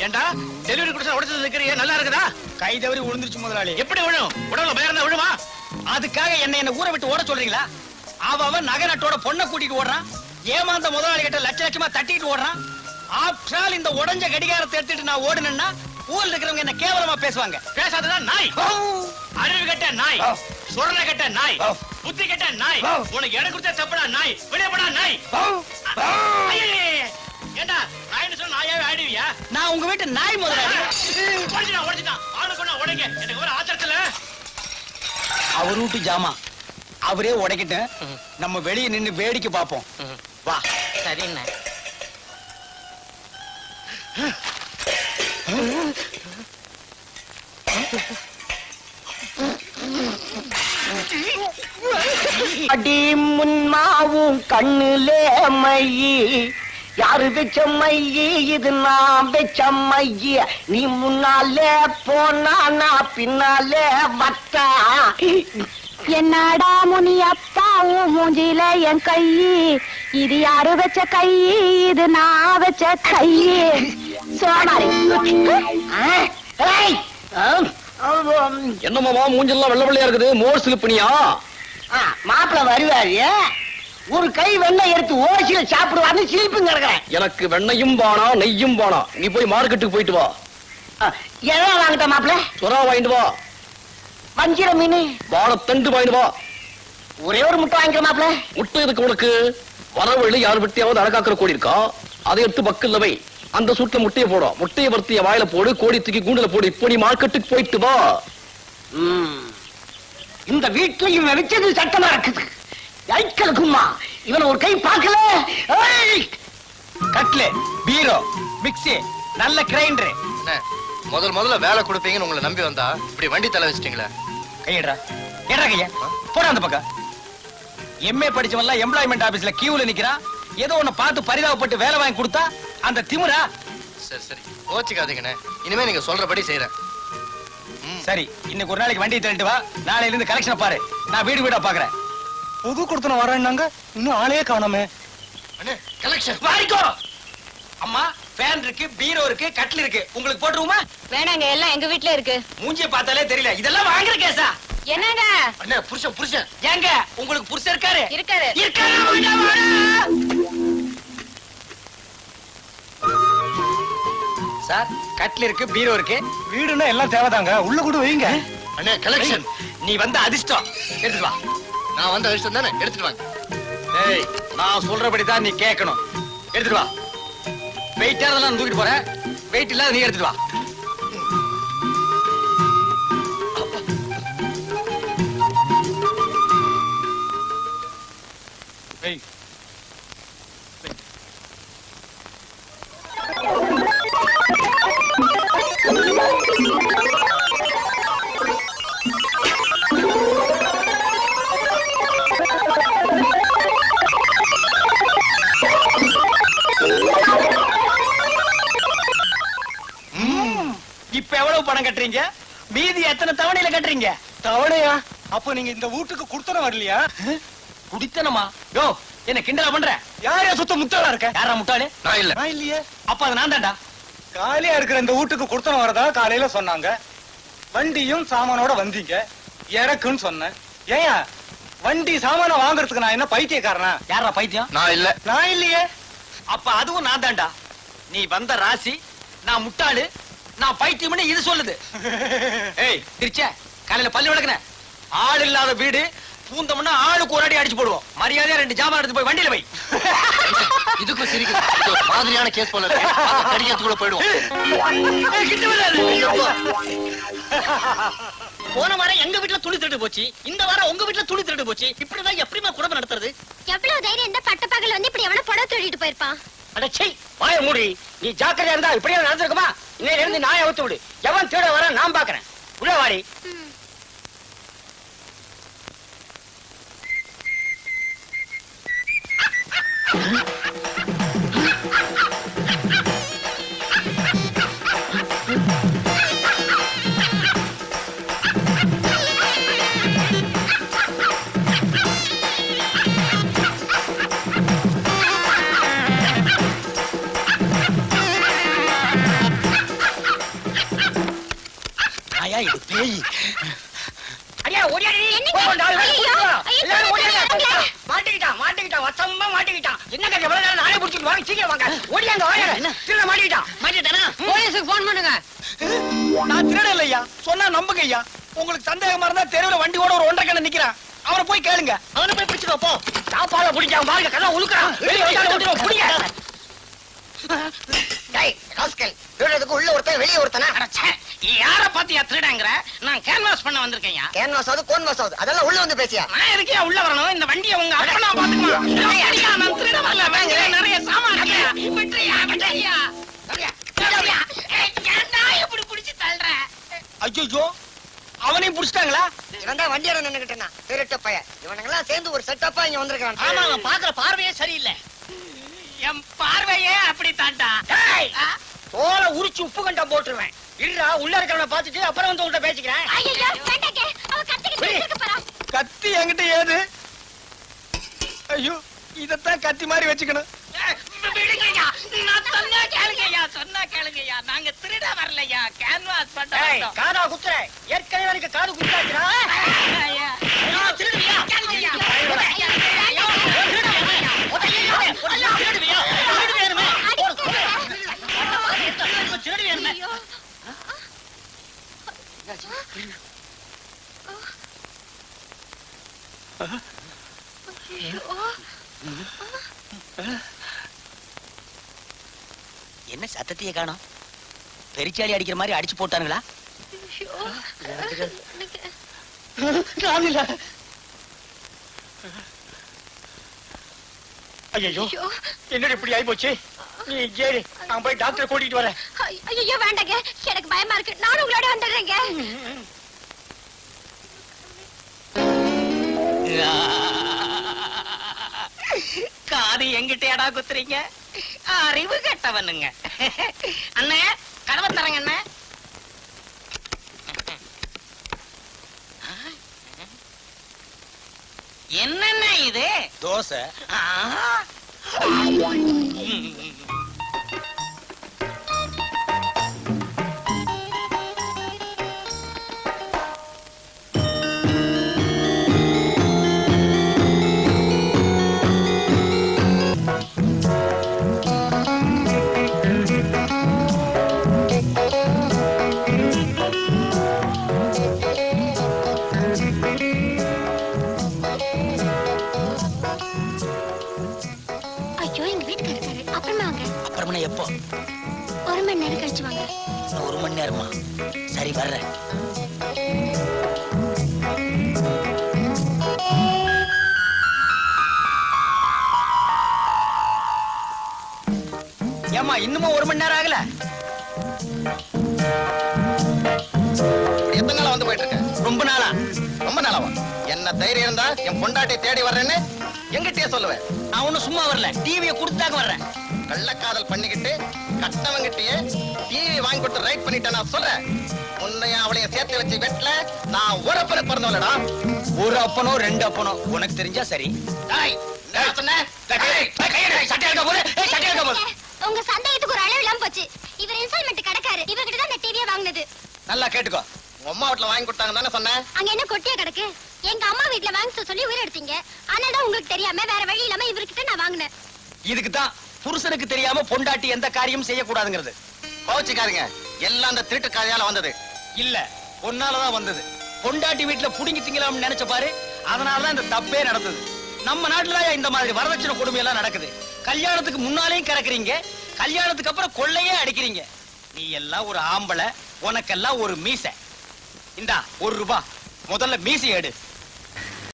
ஏண்டா டெலிவரி கொடுத்தா உடச்சு நிக்கிறிய நல்லா இருக்குதா கை தவறி விழுந்துருச்சு முதலாளி எப்படி விழும் உடம்புல பயம் இருந்தா விழுமா அதுக்காக என்ன என்ன ஊரை விட்டு ஓட சொல்றீங்களா அவ அவன் நகை நட்டோட பொண்ணை கூட்டிட்டு ஓடுறான் ஏமாந்த முதலாளி கிட்ட லட்ச லட்சமா தட்டிட்டு ஓடுறான் ஆஃப்டர் ஆல் இந்த உடஞ்ச கடிகாரத்தை எடுத்துட்டு நான் ஓடுனேன்னா ஊர்ல இருக்கிறவங்க என்ன கேவலமா பேசுவாங்க பேசாதடா நாய் அறிவு கெட்ட நாய் ஆ. சுரண கெட்ட நாய் ஆ. புத்தி கெட்ட நாய் ஆ. உனக்கு இடம் கொடுத்தா தப்புடா நாய் வெளியே போடா நாய் ஐயையே. ஏண்டா நாய்னு சொன்னா நாயாவே ஆயிடுவியா நான் உங்க வீட்டு நாய் முதலாளி உடச்சுட்டான் உடச்சுட்டான் அவனுக்கு ஒண்ணு உடைங்க எனக்கு ஒரு ஆத்திரத்துல அவர் வீட்டு ஜாமா அவரே உடைக்கிட்டு நம்ம வெளியே நின்னு வேடிக்கை பார்ப்போம் வா சரிண்ணே அடி முன்மாவும் கண்ணுலே மையி யாரு வச்ச மையி இது நான் வச்ச மையி நீ முன்னாலே போனா நான் பின்னாலே வத்தா என்னடா முனியப்பா உன் மூஞ்சில என் கை இது யாரு வச்ச கை இது நான் வச்ச கை சோமாரி ஏய், ஆம், ஆம், என்னமாமா மூஞ்செல்லாம் வெள்ள வெள்ளையா இருக்குது மோர் சிலுப்பினியா ஆ, மாப்பிள வருவாரு ஒரு கை வெண்ணெய் எடுத்து ஓசியில சாப்பிடுவான்னு சிரிப்புங்க இருக்கிறேன் எனக்கு வெண்ணையும் வானா நெய்யும் வானா நீ போய் மார்க்கெட்டுக்கு போயிட்டு வா எதா வாங்கிட்ட மாப்பிள சுறா வாங்கிட்டு வா வஞ்சிர மீன் வாழைத்தண்டு வாங்கிட்டு வா ஒரே ஒரு முட்டை வாங்கிக்கிற மாப்பிள முட்டை எதுக்கு உனக்கு வரவழி யார் விட்டியாவது அடக்காக்கிற கோடி இருக்கா அதை எடுத்து பக்கல்ல வை அந்த சூட்ல முட்டையை போடும் முட்டையை வறுத்திய வாயில போடு கோடி தூக்கி கூண்டுல போடு இப்போ நீ மார்க்கெட்டுக்கு போயிட்டு வா ம். இந்த வீட்டுல இவன் வச்சது சட்டமா இருக்குது ஐக்கலுக்குமா இவன் ஒரு கை பார்க்கல ஏய்! கட்லு பீரோ மிக்ஸி நல்ல கிரைண்டர் அண்ணே, முதல் முதல்ல வேலை கொடுப்பீங்கன்னு உங்களை நம்பி வந்தா இப்படி வண்டி தலை வச்சிட்டீங்களே கையடா ஏடா கைய போடா அந்த பக்கம் எம்ஏ படிச்சவன்லாம் எம்ப்ளாய்மெண்ட் ஆபீஸ்ல கியூல நிக்கிறான் ஏதோ ஒண்ணு பார்த்து பரிதாபப்பட்டு வேலை வாங்கி கொடுத்தா அந்த திமிரா சரி சரி கோச்சிக்காதீங்கண்ணே இனிமே நீங்க சொல்றபடி செய்யறேன் சரி இன்னைக்கு ஒரு நாளைக்கு வண்டியை தள்ளிட்டு வா நாளையில இருந்து கலெக்ஷன் பாரு நான் வீடு வீடா பாக்குறேன் புது கொடுத்தன வரேன்னாங்க இன்னும் ஆளே காணோமே அண்ணே கலெக்ஷன் வாரிக்கோ அம்மா ஃபேன் இருக்கு பீரோ இருக்கு கட்டில் இருக்கு உங்களுக்கு போட்டுருவோமா வேணாங்க எல்லாம் எங்க வீட்ல இருக்கு மூஞ்சிய பார்த்தாலே தெரியல இதெல்லாம் வாங்குற கேசா என்னங்க அண்ணே புருஷன் புருஷன் ஏங்க உங்களுக்கு புருஷன் இருக்காரு இருக்காரு இருக்காரு உள்ள வாடா. சார் கட்டில் இருக்கு பீரோ இருக்கு வீடுன்னா எல்லாம் தேவைதாங்க உள்ள கூட வைங்க அண்ணே கலெக்ஷன் நீ வந்த அதிர்ஷ்டம் எடுத்துட்டு வா நான் வந்த விஷயம் தானே எடுத்துட்டு வாங்க ஏய் நான் சொல்றபடி தான் நீ கேட்கணும் எடுத்துட்டு வா வெயிட்டா நான் தூக்கிட்டு போறேன் வெயிட் இல்லாத நீ எடுத்துட்டு வா ஏய் இப்ப எவ்வளவு பணம் கட்டுறீங்க மீதி எத்தனை தவணையில கட்டுறீங்க தவணையா அப்ப நீங்க இந்த வீட்டுக்கு குடுத்தனம் வரலையா குடித்தனமா யோ என்ன கிண்டலா பண்ற யாரையா சுத்த முட்டாளா இருக்க யாரா முட்டாளு நான் இல்ல நான் இல்லையே அப்ப அது நான் தான்டா காலியா இருக்கிற இந்த வீட்டுக்கு குடுத்தனம் வரதா காலையில சொன்னாங்க வண்டியும் சாமானோட வந்தீங்க இறக்குன்னு சொன்னேன் ஏன் வண்டி சாமான வாங்குறதுக்கு நான் என்ன பைத்தியக்காரனா யாரா பைத்தியம் நான் இல்ல நான் இல்லையே அப்ப அதுவும் நான் தான்டா நீ வந்த ராசி நான் முட்டாளு நான் பைத்தியம்னு இது சொல்லுது ஏய் திருச்ச காலையில பல்லு விளக்குன ஆள் இல்லாத வீடு பூந்தோம்னா ஆளுக்கு ஒரு அடி அடிச்சு போடுவோம் மரியாதையா ரெண்டு ஜாமான் எடுத்து போய் வண்டியில வை இதுக்கும் சிரிக்குது இது ஒரு மாதிரியான கேஸ் போல இருக்கு கடிக்கிறதுக்குள்ள போயிடுவோம் ஏய், கிட்ட வராது. போன வாரம் எங்க வீட்டுல துணி திருடு போச்சு இந்த வாரம் உங்க வீட்டுல துணி திருடு போச்சு இப்படிதான் எப்படிமா குடும்பம் நடத்துறது எவ்வளவு தைரியம் இந்த பட்ட பகல் வந்து இப்படி எவன புடவை திருடிட்டு போயிருப்பான் அடச்சை வாய மூடி நீ ஜாக்கிரதையா இருந்தா இப்படியே நடந்திருக்குமா இன்னையில இருந்து நாயை அவுத்து விடு எவன் தேட வர நான் பாக்குறேன் உள்ள வாடி பேய் அடியா ஓடியாடி என்னங்க? போய் நாலு பேர் ஐயையோ, கூட்டிட்டு வா. ஐயோ, எல்லாரும் சொல்லுங்க, ஓடியாங்க. சொல்லுங்க. மாட்டிக்கிட்டான் மாட்டிக்கிட்டான் வசமா மாட்டிக்கிட்டான் என்னங்க எவ்வளவு நேரம் நானே பிடிச்சிட்டு வாங்க சீக்கிரம் வாங்க ஓடியாங்க வாங்க திருட மாட்டிக்கிட்டான் மாட்டிட்டானா போலீஸுக்கு போன் பண்ணுங்க நான் திருட இல்லையா சொன்னா நம்புங்க ஐயா உங்களுக்கு சந்தேகமா இருந்தா தெருவுல வண்டி கூட ஒரு ஒன்றரை கண்ண நிக்கிறான் அவனை போய் கேளுங்க அவனை போய் பிடிச்சிட்டு போ சாப்பாட பிடிச்சான் பாருங்க கண்ணா உழுக்குறான் வெளியே வந்தாலும் விட்டுருவோம் பிடிங்க டேய் ராஸ்கல் திருடதுக்கு உள்ள ஒருத்தன் வெளியே ஒருத்தனா யார பாத்தியா திருடங்கற நான் கேன்வாஸ் பண்ண வந்திருக்கேன் கேன்வாஸ் ஆகுது கோன்வாஸ் ஆகுது அதெல்லாம் உள்ள வந்து பேசியா நான் இருக்கே உள்ள வரணும் இந்த வண்டியை உங்க அப்பனா பாத்துக்கலாம் ஐயா, நான் திருட வரல வாங்க நிறைய சாமான் இருக்கு விட்டுறியா விட்டுறியா விட்டுறியா? விட்டுறியா? ஏய், ஏன்டா இப்படி புடிச்சு தள்ளுற ஐயோ அவனையும் புடிச்சிட்டாங்களா இவன் தான் வண்டியார நின்னுகிட்டா திருட்ட பையன் இவனுங்கெல்லாம் சேர்ந்து ஒரு செட்டப்பா இங்க வந்திருக்கான் ஆமா அவன் பாக்குற பார்வையே சரியில்லை என் பார்வையே அப்படி தாண்டா டேய் தோலை உரிச்சு உப்பு கண்டம் போட்டுருவேன் இல்லடா உள்ள இருக்கிறவனை பார்த்துட்டு அப்புறம் வந்து உங்கள்ட்ட பேசிக்கிறேன் ஐயோ வேண்டாங்க அவ கத்திக்கிட்டு இருக்க போறா கத்தி என்கிட்ட ஏது ஐயோ இதத்தான் கத்தி மாதிரி வச்சுக்கணும் ஏய், விடுங்கய்யா. நான் சொன்னா கேளுங்கய்யா, சொன்னா கேளுங்கய்யா. நாங்க திருட வரலையா, canvas பண்ண வந்தோம். காதா குத்துற ஏற்கனவே எனக்கு காது குத்தாச்சுடா ஐயா. திருடுவியா கேளுங்கய்யா. வேண்டாங்க. திருடுவியா திருடுவியானுமே திருடுவியானுமே ஐயோ. ஐயோ. என்ன சத்தத்தையே காணோம் பெரிச்சாலி அடிக்கிற மாதிரி அடிச்சு போட்டானுங்களா ஐயோ. எனக்கு- ஐயையோ, ஐயோ. என்னடி இப்படி ஆயிப்போச்சு நீ ஏறி நான் போய் டாக்டர் கூட்டிட்டு வரேன் ஐ- ஐயோ வேண்டாங்க எனக்கு பயமா இருக்கு நானும் உங்களோட வந்துடுறேங்க காது எங்கிட்டயாடா குத்துறீங்க அறிவு கெட்டவனுங்க அண்ணே கதவை தரங்க அண்ணே என்னென்ன இது தோசை ஆ. ஐயோ எங்க வீட்டுக்கு இருக்காரு அப்புறமா வாங்க அப்புறமா எப்போ ஒரு மணி நேரம் கழிச்சு வாங்க இன்னும் ஒரு மணி நேரமா சரி வர்றேன் ஏமா இன்னுமா ஒரு மணி நேரம் ஆகல எத்தனை நாளா வந்து போயிட்டு இருக்க ரொம்ப நாளா ரொம்ப நாளாவா என்ன தைரியம் இருந்தா என் பொண்டாட்டி தேடி வர்றேன்னு எங்கிட்டயே சொல்லுவேன் நான் ஒண்ணும் சும்மா வரல டிவியை கொடுத்தாக்க வர்றேன் கள்ளக்காதல் பண்ணிக்கிட்டு கட்டவங்கிட்டயே டிவி வாங்கி கொடுத்து ரைட் பண்ணிட்டேன் நான் சொல்றேன் உன்னையும் அவளையும் சேர்த்து வச்சு வெட்டல நான் உரப்பட பிறந்தவளடா ஒரு அப்பனோ ரெண்டு அப்பனோ உனக்கு தெரிஞ்சா சரி டேய் என்ன சொன்னேன் சட்டை எடுக்க போது சட்டை எடுக்க போது உங்க சந்தேகத்துக்கு ஒரு அளவு இல்லாம போச்சு இவர் இன்ஸ்டால்மெண்ட் கடைக்காரு இவர்கிட்ட தான் இந்த டிவியை வாங்கினது நல்லா கேட்டுக்கோ உங்க அம்மா வீட்டுல வாங்கி கொடுத்தாங்க தானே சொன்னேன் அங்க என்ன கொட்டியா கிடக்கு எங்க அம்மா வீட்ல வாங்க சொல்ல சொல்லி உயிர் எடுத்தீங்க அதனால தான் உங்களுக்கு தெரியாம வேற வழி இல்லாம இவர்கிட்ட நான் வாங்கினேன் இதுக்கு தான் புருஷனுக்கு தெரியாம பொண்டாட்டி எந்த காரியம் செய்யக்கூடாதுங்கிறது கோச்சிக்காருங்க எல்லாம் அந்த திருட்டு கதையால வந்தது இல்ல பொன்னாலதான் வந்தது பொண்டாட்டி வீட்டுல புடுங்கி திங்கலாம்னு நினைச்ச பாரு அதனாலதான் இந்த தப்பே நடந்தது நம்ம நாட்டுல இந்த மாதிரி வரதட்சணை கொடுமை எல்லாம் நடக்குது கல்யாணத்துக்கு முன்னாலேயும் கறக்குறீங்க கல்யாணத்துக்கு அப்புறம் கொள்ளையே அடிக்கிறீங்க நீ எல்லாம் ஒரு ஆம்பளை உனக்கெல்லாம் ஒரு மீசை இந்தா ஒரு ரூபா முதல்ல மீசை எடு